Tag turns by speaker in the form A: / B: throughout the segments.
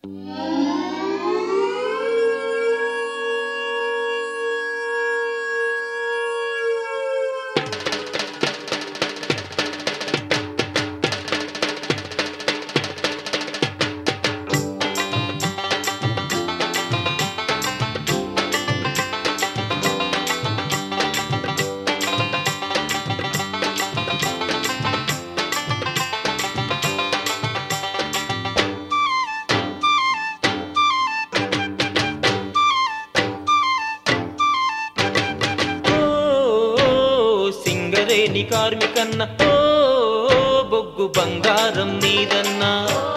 A: సింగరేణి కార్మికన్న ఓ బొగ్గు బంగారం నీదన్నా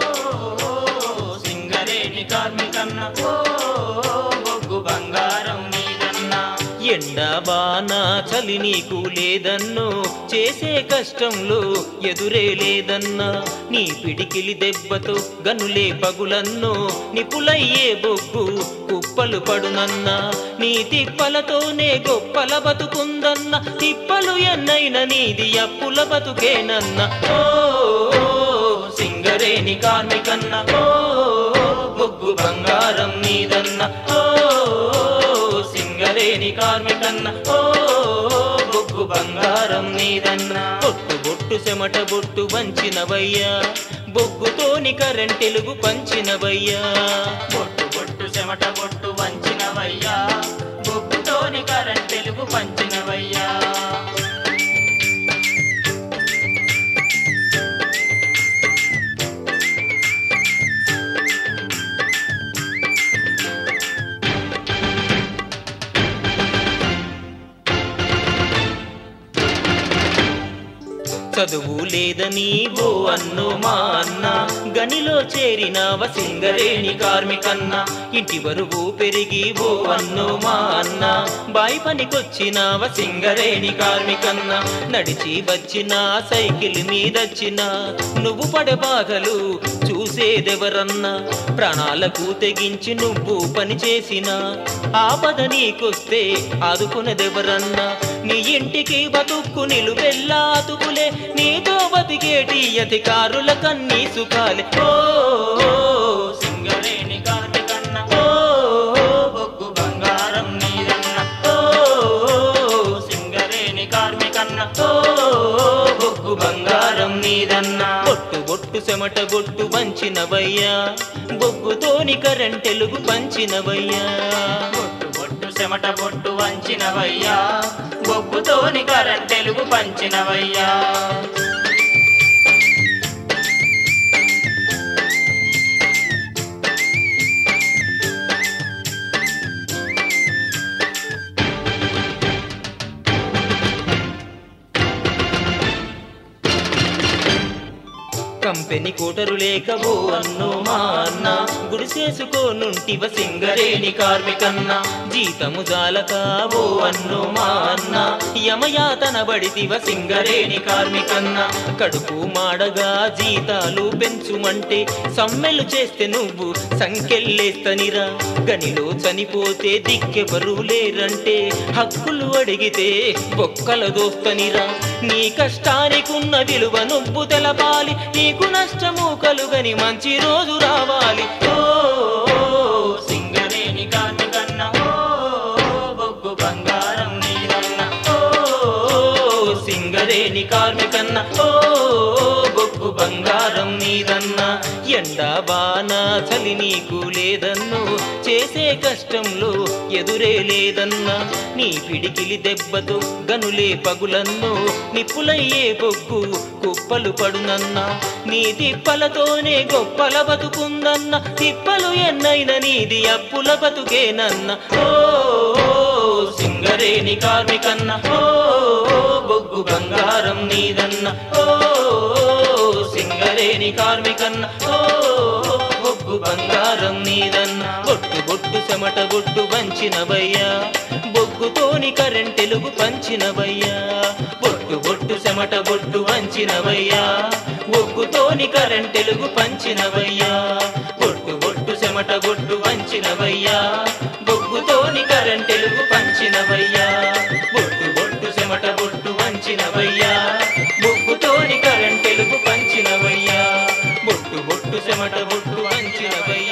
B: సింగరేణి కార్మికన్న ఓ బొగ్గు బంగారం నీదన్నా
A: ఎండబాన చలి నీకు లేదన్నో చేసే కష్టంలో ఎదురే లేదన్నా నీ పిడికిలి దెబ్బతో గనులే పగులన్నో నిపులయ్యే బొగ్గు కుప్పలు పడునన్నా నీ తిప్పలతోనే గొప్పల బతుకుందన్న తిప్పలు ఎన్నైన నీది అప్పుల బతుకేనన్న ఓ సింగరేణి కార్మికన్న ఓ బొగ్గు బంగారం నీదన్న ఓ సింగరేణి కార్మికన్న ఓ బొగ్గు బంగారం నీదన్న బొట్టు బొట్టు చెమట బొట్టు వంచినవయ్యా బొగ్గుతోని కరెంటెలుగు పంచినవయ్యా
B: బొట్టు బొట్టు చెమట బొట్టు వంచినవయ్యా బొగ్గుతోని కరెంట్ తెలుగు పంచినవయ్యా
A: చదువు లేదని ఓ అన్ను మా అన్న గనిలో చేరినవ సింగరేణి కార్మికన్న ఇంటి వరువు పెరిగి ఓ అన్ను మా అన్న బాయి పనికొచ్చినవ సింగరేణి కార్మికన్న నడిచి వచ్చిన సైకిల్ మీదచ్చిన నువ్వు పడే బాధలు చూసేదెవరన్నా ప్రాణాలకు తెగించి నువ్వు పని చేసిన ఆపద నీకొస్తే ఆదుకునేదెవరన్నా నీ ఇంటికి బతుక్కు నిలువెల్లా అతుకులే నీతో బతికేటి అధికారుల కన్నీ సుఖాలే ఓ
B: సింగరేణి కార్మికన్న
A: ఓ,
B: బొగ్గు బంగారం నీదన్న
A: ఓ,
B: సింగరేణి కార్మికన్న
A: ఓ, బొగ్గు బంగారం నీదన్నా బొట్టు బొట్టు చెమట బొట్టు వంచినవయ్యా బొగ్గుతోని కరెంటెలుగు పంచినవయ్యా
B: బొట్టు బొట్టు చెమట బొట్టు వంచినవయ్యా బొగ్గుతోని కరెంట్ తెలుగు పంచినవయ్యా
A: కంపెనీ కోటరు లేక ఓ అన్నో మా అన్న గుడిసేసుకోనుంటివ సింగరేణి కార్మికన్న జీతము జాలక ఓ అన్నో మా అన్న యమయాతన బడితివ సింగరేణి కార్మికన్న కడుపు మాడగా జీతాలు పెంచుమంటే సమ్మెలు చేస్తే నువ్వు సంఖ్యల్లేస్తనిరా గనిలో చనిపోతే దిక్కెవరు లేరంటే హక్కులు అడిగితే బొక్కల దోస్తనిరా నీ కష్టానికున్న విలువ నువ్వు తెలపాలి నీకు నష్టము కలుగని మంచి రోజు రావాలి ఓ
B: సింగరేణి కార్మికన్న ఓ బొగ్గు బంగారం నీదన్న
A: ఓ సింగరేణి కార్మికన్న ఓ బొగ్గు బంగారం నీదన్న ఎండ బాన చలి నీకు లేదన్ను చేసే కష్టంలో ఎదురే లేదన్నా నీ పిడికిలి దెబ్బతో గనులే పగులన్ను నిప్పులయ్యే బొగ్గు కుప్పలు పడునన్నా నీ తిప్పలతోనే గొప్పల బతుకుందన్న తిప్పలు ఎన్నైన నీది అప్పుల బతుకేనన్న ఓ సింగరేణి కార్మికన్న ఓ బొగ్గు బంగారం నీదన్న ఓ సింగరేణి కార్మికన్న ఓ బొగ్గు బంగారం నీదన్న బొట్టు బొట్టు చెమట బొట్టు వంచినవయ్యా బొగ్గుతోని కరెంటెలుగు పంచినవయ్యా బొట్టు బొట్టు చెమట బొట్టు వంచినవయ్యా బొగ్గుతోని కరెంటెలుగు పంచినవయ్యా బొట్టు బొట్టు చెమట బొట్టు వంచినవయ్యా బొగ్గుతోని కరెంటెలుగు పంచినవయ్యా బొట్టు బొట్టు చెమట బొట్టు వంచినవయ్యా బొగ్గుతోని కరెంటెలుగు పంచినవయ్యా బొట్టు బొట్టు చెమట బొట్టు వంచినవయ్యా